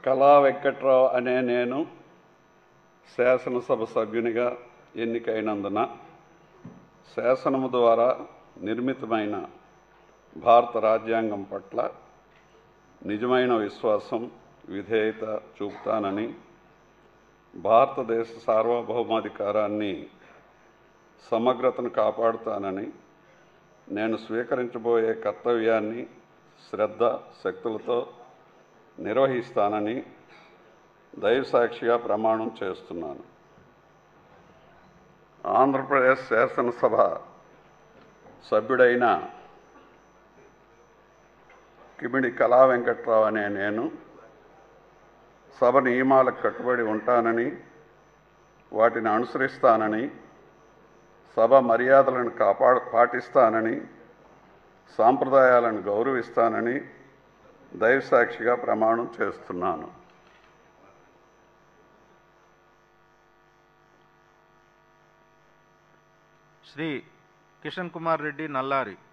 కళా వెంకట్రావు అనే నేను శాసనసభ సభ్యునిగా ఎన్నికైనందున శాసనము ద్వారా నిర్మితమైన భారత రాజ్యాంగం పట్ల నిజమైన విశ్వాసం విధేయత చూపుతానని భారతదేశ సార్వభౌమాధికారాన్ని సమగ్రతను కాపాడుతానని నేను స్వీకరించబోయే కర్తవ్యాన్ని శ్రద్ధ శక్తులతో నిర్వహిస్తానని దైవసాక్షిగా ప్రమాణం చేస్తున్నాను ఆంధ్రప్రదేశ్ శాసనసభ సభ్యుడైన కిమిడి కళా వెంకట్రావు అనే నేను సభ నియమాలకు కట్టుబడి ఉంటానని వాటిని అనుసరిస్తానని సభ మర్యాదలను కాపాడ పాటిస్తానని సాంప్రదాయాలను గౌరవిస్తానని దైవసాక్షిగా ప్రమాణం చేస్తున్నాను శ్రీ కిషన్ కుమార్ రెడ్డి నల్లారి